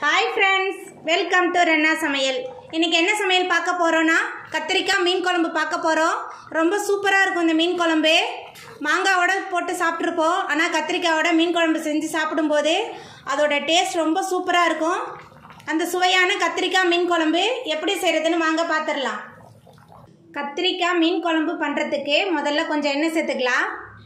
hi friends welcome to Renna சமையல் இன்னைக்கு என்ன சமையல் பார்க்க போகிறோன்னா கத்திரிக்காய் மீன் குழம்பு பார்க்க போகிறோம் ரொம்ப சூப்பராக இருக்கும் இந்த மீன் குழம்பு மாங்காவோட போட்டு சாப்பிட்ருப்போம் ஆனால் கத்திரிக்காயோட மீன் குழம்பு செஞ்சு சாப்பிடும்போது அதோட டேஸ்ட் ரொம்ப சூப்பராக இருக்கும் அந்த சுவையான கத்திரிக்காய் மீன் குழம்பு எப்படி செய்கிறதுன்னு வாங்க பார்த்துடலாம் கத்திரிக்காய் மீன் குழம்பு பண்ணுறதுக்கு முதல்ல கொஞ்சம் எண்ணெய் சேர்த்துக்கலாம்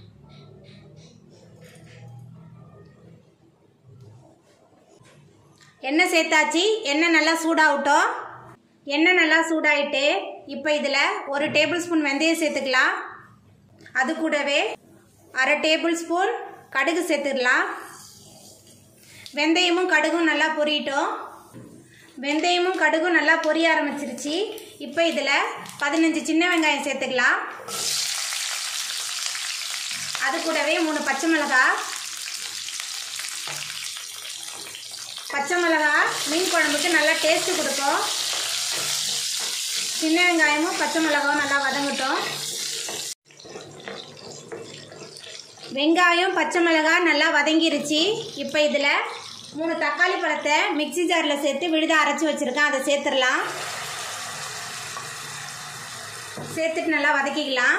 எண்ணெய் சேர்த்தாச்சு எண்ணெய் நல்லா சூடாகட்டும் எண்ணெய் நல்லா சூடாயிட்டு இப்போ இதில் ஒரு டேபிள் ஸ்பூன் வெந்தயம் சேர்த்துக்கலாம் அது கூடவே அரை டேபிள் ஸ்பூன் கடுகு சேர்த்துக்கலாம் வெந்தயமும் கடுகும் நல்லா பொரியட்டும் வெந்தயமும் கடுகும் நல்லா பொரிய ஆரம்பிச்சிருச்சு இப்போ இதில் பதினஞ்சு சின்ன வெங்காயம் சேர்த்துக்கலாம் அது கூடவே மூணு பச்சை மிளகாய் பச்சை மிளகா மீன் குழம்புக்கு நல்லா டேஸ்ட்டு கொடுக்கும் சின்ன வெங்காயமும் பச்சை மிளகாவும் நல்லா வதங்கட்டும் வெங்காயம் பச்சை மிளகாய் நல்லா வதங்கிருச்சு இப்போ இதில் மூணு தக்காளி பழத்தை மிக்ஸி ஜாரில் சேர்த்து விழுத அரைச்சி வச்சுருக்கேன் அதை சேர்த்துடலாம் சேர்த்துட்டு நல்லா வதக்கிக்கலாம்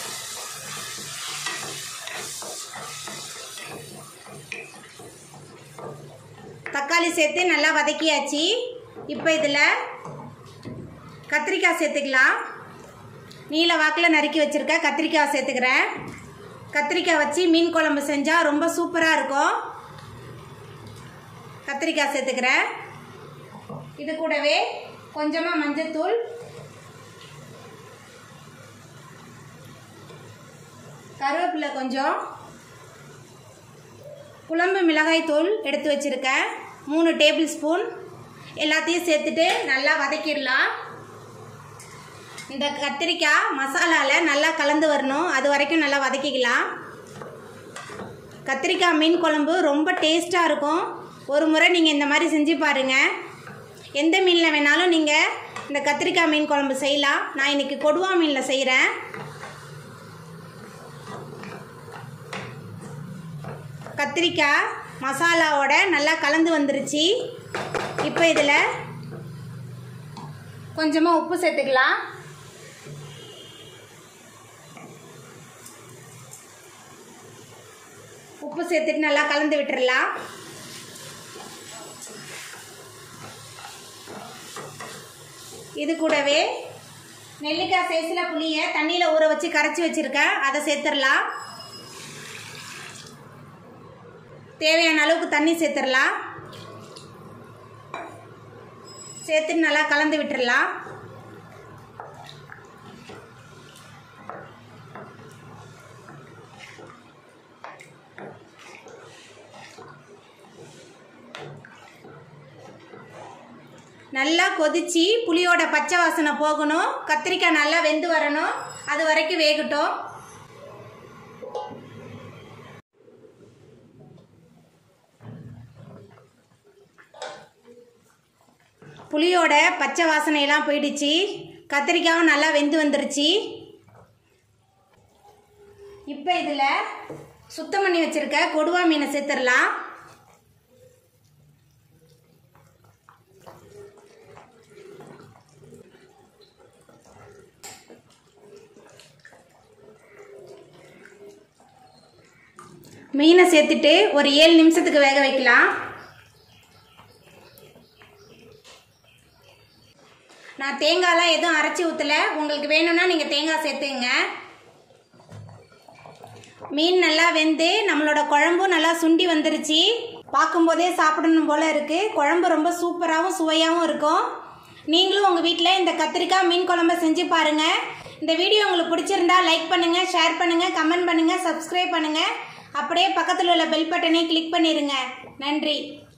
தக்காளி சேர்த்து நல்லா வதக்கியாச்சு இப்போ இதில் கத்திரிக்காய் சேர்த்துக்கலாம் நீல வாக்கில் நறுக்கி வச்சுருக்க கத்திரிக்காய் சேர்த்துக்கிறேன் கத்திரிக்காய் வச்சு மீன் குழம்பு செஞ்சால் ரொம்ப சூப்பராக இருக்கும் கத்திரிக்காய் சேர்த்துக்கிறேன் இது கூடவே கொஞ்சமாக மஞ்சத்தூள் கருவேப்பிலை கொஞ்சம் குழம்பு மிளகாய் தூள் எடுத்து வச்சுருக்கேன் மூணு டேபிள் ஸ்பூன் எல்லாத்தையும் சேர்த்துட்டு நல்லா வதக்கிடலாம் இந்த கத்திரிக்காய் மசாலாவில் நல்லா கலந்து வரணும் அது வரைக்கும் நல்லா வதக்கிக்கலாம் கத்திரிக்காய் மீன் குழம்பு ரொம்ப டேஸ்ட்டாக இருக்கும் ஒரு முறை நீங்கள் இந்த மாதிரி செஞ்சு பாருங்கள் எந்த மீனில் வேணாலும் நீங்கள் இந்த கத்திரிக்காய் மீன் குழம்பு செய்யலாம் நான் இன்றைக்கி கொடுவா மீனில் செய்கிறேன் கத்திரிக்காய் மசாலாவோட நல்லா கலந்து வந்துருச்சு இப்போ இதில் கொஞ்சமாக உப்பு சேர்த்துக்கலாம் உப்பு சேர்த்துட்டு நல்லா கலந்து விட்டுறலாம் இது கூடவே நெல்லிக்காய் சைஸில் புளியை தண்ணியில் ஊற வச்சு கரைச்சி வச்சுருக்கேன் அதை சேர்த்துடலாம் தேவையான அளவுக்கு தண்ணி சேர்த்துடலாம் சேர்த்துட்டு நல்லா கலந்து விட்டுறலாம் நல்லா கொதிச்சு புளியோட பச்சை வாசனை போகணும் கத்திரிக்காய் நல்லா வெந்து வரணும் அது வரைக்கும் வேகட்டும் புளியோட பச்சை வாசனையெல்லாம் போயிடுச்சு கத்திரிக்காயும் நல்லா வெந்து வந்துருச்சு இப்போ இதில் சுத்தம் பண்ணி வச்சுருக்க கொடுவா மீனை சேர்த்துடலாம் மீனை சேர்த்துட்டு ஒரு ஏழு நிமிஷத்துக்கு வேக வைக்கலாம் நான் தேங்காய்லாம் எதுவும் அரைச்சி ஊற்றலை உங்களுக்கு வேணும்னா நீங்கள் தேங்காய் சேர்த்துங்க மீன் நல்லா வெந்து நம்மளோட குழம்பும் நல்லா சுண்டி வந்துருச்சு பார்க்கும்போதே சாப்பிடணும் போல் இருக்குது குழம்பு ரொம்ப சூப்பராகவும் சுவையாகவும் இருக்கும் நீங்களும் உங்கள் வீட்டில் இந்த கத்திரிக்காய் மீன் குழம்ப செஞ்சு பாருங்கள் இந்த வீடியோ உங்களுக்கு பிடிச்சிருந்தா லைக் பண்ணுங்கள் ஷேர் பண்ணுங்கள் கமெண்ட் பண்ணுங்கள் சப்ஸ்கிரைப் பண்ணுங்கள் அப்படியே பக்கத்தில் உள்ள பெல் பட்டனை கிளிக் பண்ணிடுங்க நன்றி